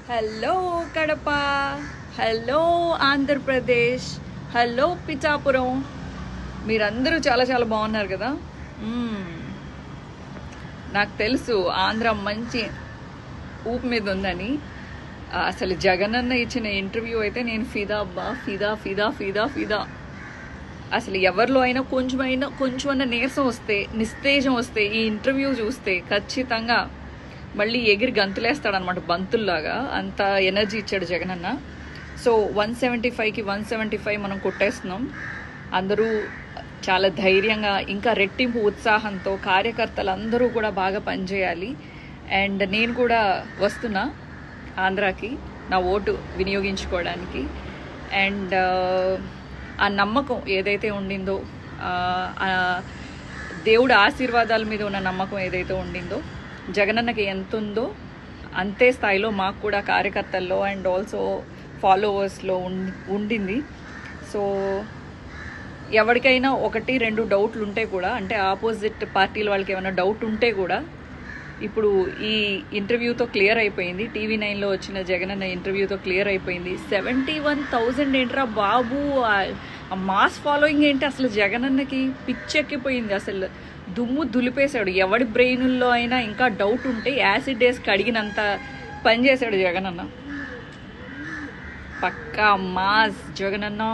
Hello Kadapa hello Andhra Pradesh hello Pithapuram మీరందరూ చాలా చాలా బాగున్నారు కదా మ్మ్. నాకు తెలుసు ఆంధ్ర మంచి ఊపు మీద ఉందని ఆ, అసలు జగనన్న ఇచ్చిన ఇంటర్వ్యూ అయితే నేను ఫిదా అబ్బా ఫిదా ఫిదా ఫిదా ఫిదా అసలు ఎవరిలో అయినా కొంచెమైనా కొంచెమన్నా నీరసం వస్తే నిస్తేజం వస్తే ఈ ఇంటర్వ్యూ చూస్తే ఖచ్చితంగా మళ్ళీ ఎగిరి గంతులేస్తాడనమాట బంతుల్లాగా అంత ఎనర్జీ ఇచ్చాడు జగనన్న సో వన్ సెవెంటీ ఫైవ్కి వన్ సెవెంటీ ఫైవ్ మనం కొట్టేస్తున్నాం అందరూ చాలా ధైర్యంగా ఇంకా రెట్టింపు ఉత్సాహంతో కార్యకర్తలు అందరూ కూడా బాగా పనిచేయాలి అండ్ నేను కూడా వస్తున్నా ఆంధ్రాకి నా ఓటు వినియోగించుకోవడానికి అండ్ ఆ నమ్మకం ఏదైతే ఉండిందో ఆ, ఆ దేవుడు ఆశీర్వాదాల మీద ఉన్న నమ్మకం ఏదైతే ఉండిందో జగనన్నకి ఎంత ఉందో అంతే స్థాయిలో మాకు కూడా కార్యకర్తల్లో అండ్ ఆల్సో ఫాలోవర్స్లో ఉండింది సో ఎవరికైనా ఒకటి రెండు డౌట్లు ఉంటే కూడా అంటే ఆపోజిట్ పార్టీల వాళ్ళకి ఏమైనా డౌట్ ఉంటే కూడా ఇప్పుడు ఈ ఇంటర్వ్యూతో క్లియర్ అయిపోయింది టీవీ నైన్లో వచ్చిన జగన్ అన్న ఇంటర్వ్యూతో క్లియర్ అయిపోయింది సెవెంటీ వన్ థౌజండ్ ఏంట్రా బాబు ఆ- ఆ మాస్ ఫాలోయింగ్ ఏంటి అసలు జగన్ అన్నకి పిచ్చెక్కిపోయింది అసలు దుమ్ము దులిపేశాడు ఎవడి బ్రెయిన్లో అయినా ఇంకా డౌట్ ఉంటే యాసిడ్ వేసి కడిగినంత పని చేశాడు జగన్ అన్న పక్కా మాస్ జగన్ అన్న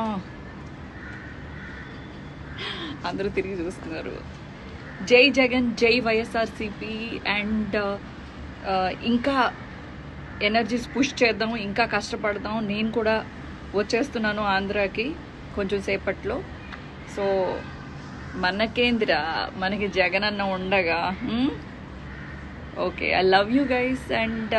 అందరూ తిరిగి చూస్తున్నారు జై జగన్ జై వైఎస్ఆర్సిపి అండ్ ఇంకా ఎనర్జీస్ పుష్ చేద్దాం ఇంకా కష్టపడదాం నేను కూడా వచ్చేస్తున్నాను ఆంధ్రాకి కొంచెం సేపట్లో సో మనకేంద్ర మనకి జగన్ అన్న ఉండగా okay I love you guys and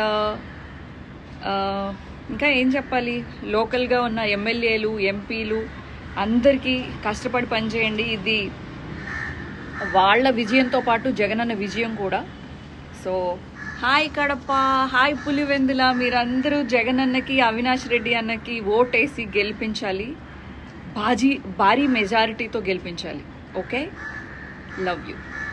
ఇంకా ఏం చెప్పాలి లోకల్గా ఉన్న ఎమ్మెల్యేలు ఎంపీలు అందరికీ కష్టపడి పనిచేయండి ఇది వాళ్ళ విజయంతో పాటు జగనన్న విజయం కూడా so hi Kadapa hi Pulivendula మీరందరూ జగనన్నకి అవినాష్ రెడ్డి అన్నకి ఓటేసి గెలిపించాలి బాజీ భారీ మెజారిటీతో గెలిపించాలి ఓకే లవ్ యూ